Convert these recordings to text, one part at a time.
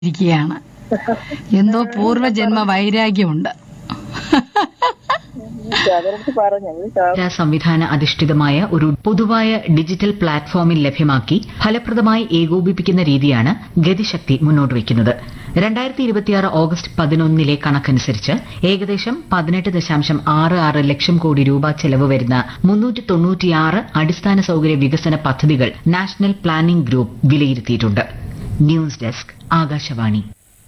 ഇരിക്കുകയാണ് എന്തോ പൂർവ്വജന്മ വൈരാഗ്യമുണ്ട് അവരടുത്ത് പറഞ്ഞു ഡാറ്റ സംവിധാന അധിഷ്ഠിതമായ ഒരു പൊതുവായ ഡിജിറ്റൽ പ്ലാറ്റ്ഫോമിൽ ലഭ്യമാക്കി ഫലപ്രദമായി ഏകോപിപ്പിക്കുന്ന രീതിയാണ് ഗതിശക്തി മുന്നോട്ട് വയ്ക്കുന്നത് രണ്ടായിരത്തി ഇരുപത്തിയാറ് ഓഗസ്റ്റ് പതിനൊന്നിലെ കണക്കനുസരിച്ച് ഏകദേശം പതിനെട്ട് ദശാംശം ആറ് ആറ് ലക്ഷം കോടി രൂപ ചെലവ് വരുന്ന മുന്നൂറ്റി തൊണ്ണൂറ്റിയാറ് അടിസ്ഥാന സൌകര്യ വികസന പദ്ധതികൾ നാഷണൽ പ്ലാനിംഗ് ഗ്രൂപ്പ് വിലയിരുത്തിയിട്ടുണ്ട് ന്യൂസ് ഡെസ്ക് ആകാശവാണി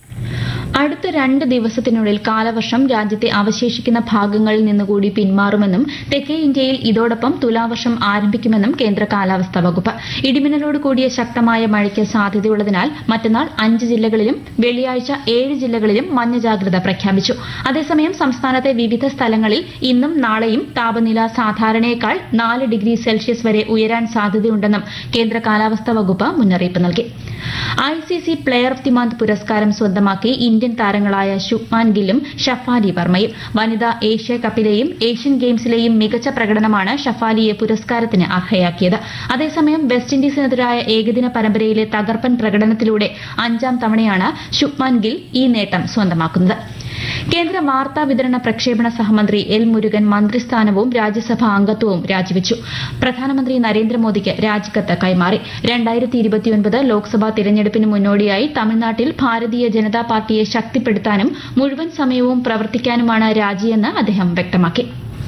അടുത്ത രണ്ട് ദിവസത്തിനുള്ളിൽ കാലവർഷം രാജ്യത്തെ അവശേഷിക്കുന്ന ഭാഗങ്ങളിൽ നിന്നുകൂടി പിന്മാറുമെന്നും തെക്കേ ഇന്ത്യയിൽ ഇതോടൊപ്പം തുലാവർഷം ആരംഭിക്കുമെന്നും കേന്ദ്ര കാലാവസ്ഥാ വകുപ്പ് ഇടിമിന്നലോട് കൂടിയ ശക്തമായ മഴയ്ക്ക് സാധ്യതയുള്ളതിനാൽ മറ്റന്നാൾ അഞ്ച് ജില്ലകളിലും വെള്ളിയാഴ്ച ഏഴ് ജില്ലകളിലും മഞ്ഞ ജാഗ്രത പ്രഖ്യാപിച്ചു അതേസമയം സംസ്ഥാനത്തെ വിവിധ സ്ഥലങ്ങളിൽ ഇന്നും നാളെയും താപനില സാധാരണയേക്കാൾ നാല് ഡിഗ്രി സെൽഷ്യസ് വരെ ഉയരാൻ സാധ്യതയുണ്ടെന്നും കേന്ദ്ര കാലാവസ്ഥാ വകുപ്പ് മുന്നറിയിപ്പ് നൽകി I C C player of the month പുരസ്കാരം സ്വന്തമാക്കി ഇന്ത്യൻ താരങ്ങളായ ശുഭ്മാൻ ഗില്ലും ഷഫാലി വർമ്മയും വനിതാ ഏഷ്യ കപ്പിലെയും ഏഷ്യൻ ഗെയിംസിലെയും മികച്ച പ്രകടനമാണ് ഷഫാലിയെ പുരസ്കാരത്തിന് അർഹയാക്കിയത് അതേസമയം വെസ്റ്റ് ഇൻഡീസിനെതിരായ ഏകദിന പരമ്പരയിലെ തകർപ്പൻ പ്രകടനത്തിലൂടെ അഞ്ചാം തവണയാണ് ശുഭ്മാൻ ഗിൽ ഈ നേട്ടം സ്വന്തമാക്കുന്നത് കേന്ദ്ര വാർത്താ വിതരണ പ്രക്ഷേപണ സഹമന്ത്രി എൽ മുരുകൻ മന്ത്രിസ്ഥാനവും രാജ്യസഭാ അംഗത്വവും രാജിവെച്ചു പ്രധാനമന്ത്രി നരേന്ദ്രമോദിക്ക് രാജിക്കത്ത് കൈമാറി രണ്ടായിരത്തി ഇരുപത്തിയൊൻപത് ലോക്സഭാ തിരഞ്ഞെടുപ്പിന് മുന്നോടിയായി തമിഴ്നാട്ടിൽ ഭാരതീയ ജനതാ പാർട്ടിയെ ശക്തിപ്പെടുത്താനും മുഴുവൻ സമയവും പ്രവർത്തിക്കാനുമാണ് രാജിയെന്ന് അദ്ദേഹം വ്യക്തമാക്കി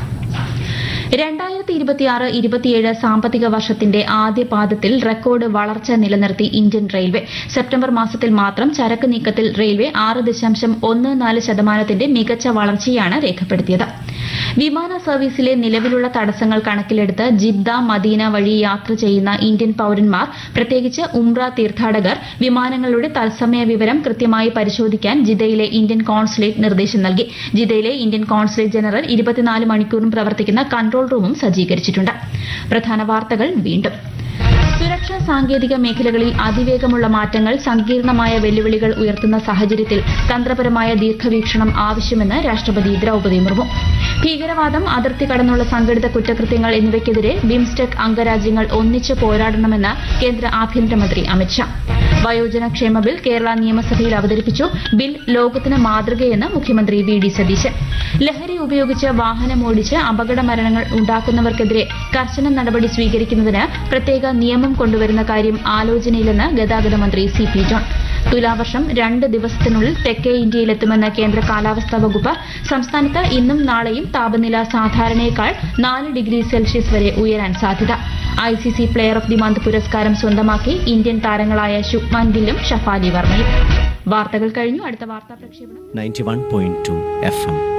രണ്ടായിരത്തി ഇരുപത്തിയാറ് ഇരുപത്തിയേഴ് സാമ്പത്തിക വർഷത്തിന്റെ ആദ്യ പാദത്തിൽ റെക്കോർഡ് വളർച്ച നിലനിർത്തി ഇന്ത്യൻ റെയിൽവേ സെപ്റ്റംബർ മാസത്തിൽ മാത്രം ചരക്ക് നീക്കത്തിൽ റെയിൽവേ ആറ് ദശാംശം ഒന്ന് നാല് ശതമാനത്തിന്റെ മികച്ച വളർച്ചയാണ് രേഖപ്പെടുത്തിയത് വിമാന സർവീസിലെ നിലവിലുള്ള തടസ്സങ്ങൾ കണക്കിലെടുത്ത് ജിദ്ദ മദീന വഴി യാത്ര ചെയ്യുന്ന ഇന്ത്യൻ പൌരന്മാർ പ്രത്യേകിച്ച് ഉംറ തീർത്ഥാടകർ വിമാനങ്ങളുടെ തത്സമയ വിവരം കൃത്യമായി പരിശോധിക്കാൻ ജിദ്ദയിലെ ഇന്ത്യൻ കോൺസുലേറ്റ് നിർദ്ദേശം നൽകി ജിദ്ദയിലെ ഇന്ത്യൻ കോൺസുലേറ്റ് ജനറൽ ഇരുപത്തിനാല് മണിക്കൂറും പ്രവർത്തിക്കുന്ന കൺട്രോൾ റൂമും സജ്ജീകരിച്ചിട്ടുണ്ട് പ്രധാന വാർത്തകൾ വീണ്ടും സുരക്ഷാ സാങ്കേതിക മേഖലകളിൽ അതിവേഗമുള്ള മാറ്റങ്ങൾ സങ്കീർണമായ വെല്ലുവിളികൾ ഉയർത്തുന്ന സാഹചര്യത്തിൽ തന്ത്രപരമായ ദീർഘവീക്ഷണം ആവശ്യമെന്ന് രാഷ്ട്രപതി ദ്രൌപദി മുർമു ഭീകരവാദം അതിർത്തി കടന്നുള്ള സംഘടിത കുറ്റകൃത്യങ്ങൾ എന്നിവയ്ക്കെതിരെ ബിംസ്റ്റെക് അംഗരാജ്യങ്ങൾ ഒന്നിച്ച് പോരാടണമെന്ന് കേന്ദ്ര ആഭ്യന്തരമന്ത്രി അമിത്ഷാ വയോജന ക്ഷേമ ബിൽ കേരള നിയമസഭയിൽ അവതരിപ്പിച്ചു ബിൽ ലോകത്തിന് മാതൃകയെന്ന് മുഖ്യമന്ത്രി വി ഡി സതീശൻ ലഹരി ഉപയോഗിച്ച് വാഹനമോടിച്ച് അപകട മരണങ്ങൾ ഉണ്ടാക്കുന്നവർക്കെതിരെ കർശന നടപടി സ്വീകരിക്കുന്നതിന് പ്രത്യേക നിയമം കൊണ്ടുവരുന്ന കാര്യം ആലോചനയിലെന്ന് ഗതാഗത മന്ത്രി സി പി ജോൺ തുലാവർഷം രണ്ട് ദിവസത്തിനുള്ളിൽ തെക്കേ ഇന്ത്യയിലെത്തുമെന്ന് കേന്ദ്ര കാലാവസ്ഥാ വകുപ്പ് സംസ്ഥാനത്ത് ഇന്നും നാളെയും താപനില സാധാരണയേക്കാൾ നാല് ഡിഗ്രി സെൽഷ്യസ് വരെ ഉയരാൻ സാധ്യത I C C player of the month പുരസ്കാരം സ്വന്തമാക്കി ഇന്ത്യൻ താരങ്ങളായ ശുഭ്മാൻ ഗില്ലും ഷഫാലി വർമ്മയും വാർത്തകൾ കഴിഞ്ഞു അടുത്ത വാർത്താ പ്രക്ഷേപണം 91.2 FM.